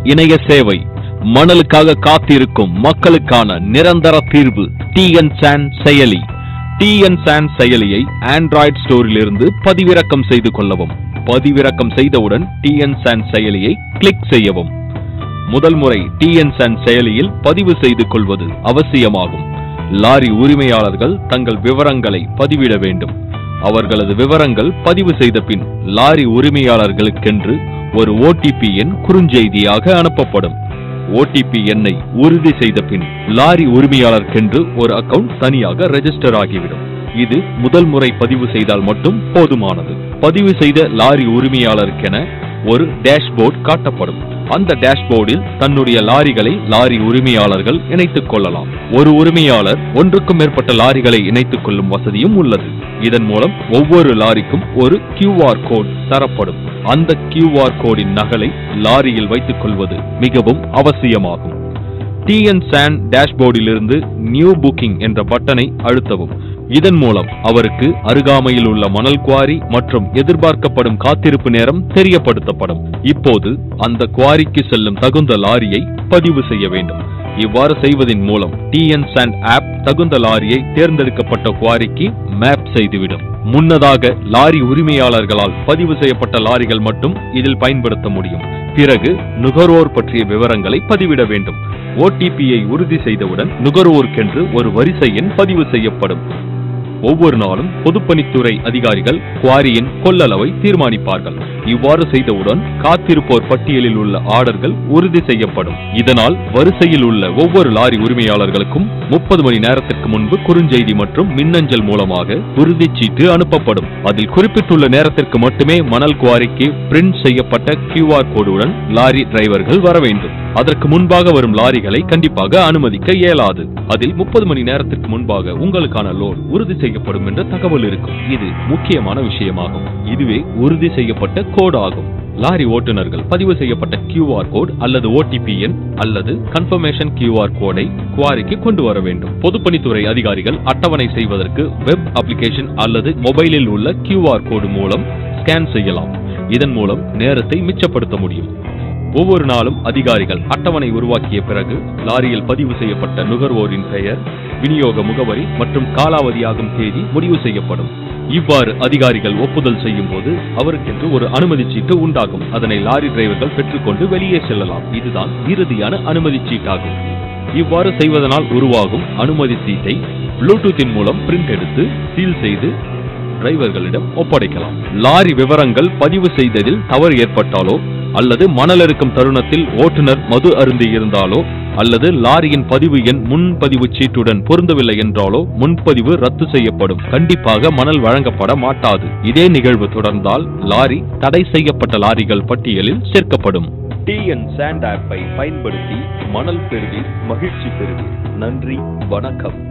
இணைய சேவை மணலுக்காக காத்திருக்கும் மக்களுக்கான நிரந்தர தீர்வு டிஎன் சான் செயலி டிஎன் சான் செயலியை ஆண்ட்ராய்டு ஸ்டோரிலிருந்து பதிவிறக்கம் செய்து கொள்ளவும் பதிவிறக்கம் செய்தவுடன் டிஎன் சான் செயலியை கிளிக் செய்யவும் முதல் முறை டிஎன் சான் செயலியில் பதிவு செய்து கொள்வது அவசியமாகும் லாரி உரிமையாளர்கள் தங்கள் விவரங்களை பதிவிட வேண்டும் அவர்களது விவரங்கள் பதிவு செய்த பின் லாரி உரிமையாளர்களுக்கென்று ஒரு ஓடிபி எண் குறுஞ்செய்தியாக அனுப்பப்படும் ஓடிபி எண்ணை உறுதி செய்த பின் லாரி உரிமையாளருக்கென்று ஒரு அக்கவுண்ட் தனியாக ரெஜிஸ்டர் ஆகிவிடும் இது முதல் முறை பதிவு செய்தால் மட்டும் போதுமானது பதிவு செய்த லாரி உரிமையாளருக்கென ஒரு டேஷ்போர்ட் காட்டப்படும் அந்த டேஷ்போர்டில் தன்னுடைய லாரிகளை லாரி உரிமையாளர்கள் இணைத்துக் கொள்ளலாம் ஒரு உரிமையாளர் ஒன்றுக்கும் மேற்பட்ட லாரிகளை இணைத்துக் கொள்ளும் வசதியும் உள்ளது இதன் மூலம் ஒவ்வொரு லாரிக்கும் ஒரு கியூஆர் கோட் தரப்படும் அந்த கியூஆர் கோடின் நகலை லாரியில் வைத்துக் கொள்வது மிகவும் அவசியமாகும் டிஎன் சான் டேஷ்போர்டிலிருந்து நியூ புக்கிங் என்ற பட்டனை அழுத்தவும் இதன் மூலம் அவருக்கு அருகாமையில் உள்ள மணல் குவாரி மற்றும் எதிர்பார்க்கப்படும் காத்திருப்பு நேரம் தெரியப்படுத்தப்படும் இப்போது அந்த குவாரிக்கு செல்லும் தகுந்த லாரியை பதிவு செய்ய வேண்டும் இவ்வாறு செய்வதின் மூலம் டிஎன் சாண்ட் ஆப் தகுந்த லாரியை தேர்ந்தெடுக்கப்பட்ட குவாரிக்கு மேப் செய்துவிடும் முன்னதாக லாரி உரிமையாளர்களால் பதிவு செய்யப்பட்ட லாரிகள் மட்டும் இதில் பயன்படுத்த முடியும் பிறகு நுகர்வோர் பற்றிய விவரங்களை பதிவிட வேண்டும் ஓடிபியை உறுதி செய்தவுடன் நுகர்வோருக்கென்று ஒரு வரிசை எண் பதிவு செய்யப்படும் ஒவ்வொரு நாளும் பொதுப்பணித்துறை அதிகாரிகள் குவாரியின் கொள்ளளவை தீர்மானிப்பார்கள் இவ்வாறு செய்தவுடன் காத்திருப்போர் பட்டியலில் உள்ள ஆர்டர்கள் உறுதி செய்யப்படும் இதனால் வரிசையில் உள்ள ஒவ்வொரு லாரி உரிமையாளர்களுக்கும் முப்பது மணி நேரத்திற்கு முன்பு குறுஞ்செய்தி மற்றும் மின்னஞ்சல் மூலமாக உறுதிச்சீட்டு அனுப்பப்படும் அதில் குறிப்பிட்டுள்ள நேரத்திற்கு மட்டுமே மணல் குவாரிக்கு பிரிண்ட் செய்யப்பட்ட கியூஆர் கோடுடன் லாரி டிரைவர்கள் வர வேண்டும் அதற்கு முன்பாக வரும் லாரிகளை கண்டிப்பாக அனுமதிக்க இயலாது அதில் முப்பது மணி நேரத்திற்கு முன்பாக உங்களுக்கான லோன் உறுதி செய்யப்படும் என்ற தகவல் இருக்கும் இது முக்கியமான விஷயமாகும் இதுவே உறுதி செய்யப்பட்ட கோடு ஆகும் லாரி ஓட்டுநர்கள் பதிவு செய்யப்பட்ட கியூஆர் கோட் அல்லது ஓடிபி எண் அல்லது கன்ஃபர்மேஷன் கியூஆர் கோடை குவாரிக்கு கொண்டு வர வேண்டும் பொதுப்பணித்துறை அதிகாரிகள் அட்டவணை செய்வதற்கு வெப் அப்ளிகேஷன் அல்லது மொபைலில் உள்ள கியூஆர் கோடு மூலம் ஸ்கேன் செய்யலாம் இதன் மூலம் நேரத்தை மிச்சப்படுத்த முடியும் ஒவ்வொரு நாளும் அதிகாரிகள் அட்டவணை உருவாக்கிய பிறகு லாரியில் பதிவு செய்யப்பட்ட நுகர்வோரின் பெயர் விநியோக முகவரி மற்றும் காலாவதியாகும் தேதி முடிவு செய்யப்படும் இவ்வாறு அதிகாரிகள் ஒப்புதல் செய்யும் போது அவருக்கென்று ஒரு அனுமதி சீட்டு உண்டாகும் அதனை லாரி டிரைவர்கள் பெற்றுக்கொண்டு வெளியே செல்லலாம் இதுதான் இறுதியான அனுமதி சீட்டாகும் இவ்வாறு செய்வதனால் உருவாகும் அனுமதி சீட்டை ப்ளூடூத்தின் மூலம் பிரிண்ட் எடுத்து சீல் செய்து டிரைவர்களிடம் ஒப்படைக்கலாம் லாரி விவரங்கள் பதிவு செய்ததில் தவறு ஏற்பட்டாலோ அல்லது மணல் இருக்கும் தருணத்தில் ஓட்டுநர் மது அருந்தி இருந்தாலோ அல்லது லாரியின் பதிவு எண் முன்பதிவு சீட்டுடன் பொருந்தவில்லை என்றாலோ முன்பதிவு ரத்து செய்யப்படும் கண்டிப்பாக மணல் வழங்கப்பட மாட்டாது இதே நிகழ்வு தொடர்ந்தால் லாரி தடை செய்யப்பட்ட லாரிகள் பட்டியலில் சேர்க்கப்படும் டிஎன் சாண்ட் ஆப்பை பயன்படுத்தி மணல் பெறுவீர் மகிழ்ச்சி பெறுவீர் நன்றி வணக்கம்